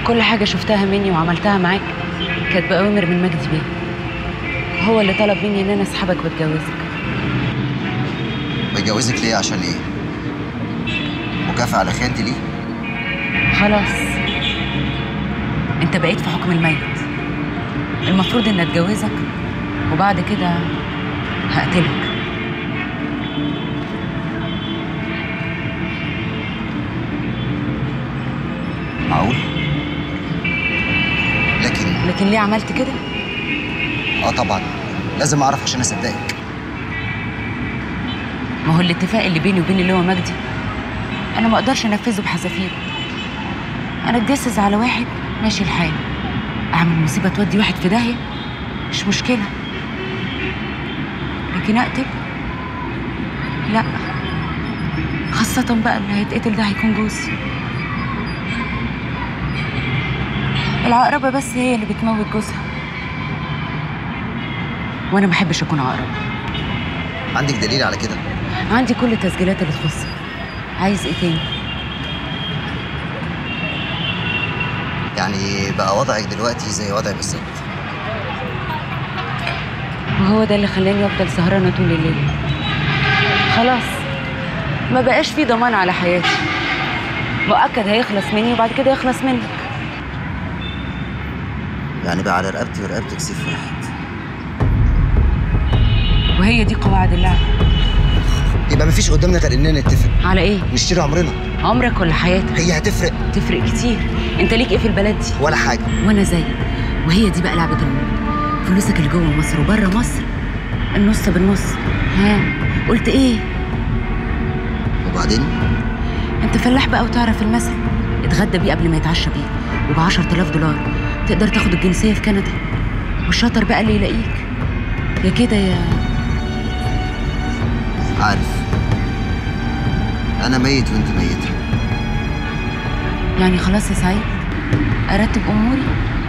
كل حاجة شفتها مني وعملتها معاك كانت بأوامر من مجدي بيه هو اللي طلب مني إن أنا أسحبك وأتجوزك بتجوزك ليه عشان ايه مكافأة على خيانتي ليه خلاص أنت بقيت في حكم الميت المفروض إن أتجوزك وبعد كده هقتلك معقول لكن لكن ليه عملت كده؟ اه طبعا لازم اعرف عشان اصدقك ما هو الاتفاق اللي بيني وبين اللي هو مجدي انا ما اقدرش انفذه بحذافيره انا اتجسس على واحد ماشي الحال اعمل مصيبه تودي واحد في داهيه مش مشكله لكن اقتل لا خاصة بقى اللي هيتقتل ده هيكون جوزي العقربة بس هي اللي بتموت جوزها وانا ما احبش اكون عقرب عندك دليل على كده عندي كل التسجيلات اللي تخصك عايز ايه تاني يعني بقى وضعك دلوقتي زي وضعي بالظبط وهو ده اللي خلاني افضل سهرانه طول الليل خلاص ما بقاش في ضمان على حياتي مؤكد هيخلص مني وبعد كده يخلص منك يعني بقى على رقبتي ورقبتك سيف واحد وهي دي قواعد اللعب يبقى مفيش قدامنا غير اننا نتفق على ايه نشتري عمرنا عمرك ولا حياتك هي هتفرق تفرق كتير انت ليك ايه في البلد دي ولا حاجه وانا زيك وهي دي بقى لعبه الموت فلوسك اللي جوه مصر وبره مصر النص بالنص ها قلت ايه وبعدين انت فلاح بقى وتعرف المثل اتغدى بيه قبل ما يتعشى بيه وب 10000 دولار تقدر تاخد الجنسيه في كندا والشاطر بقى اللي يلاقيك يا كده يا عارف انا ميت وانت ميته يعني خلاص يا سعيد ارتب اموري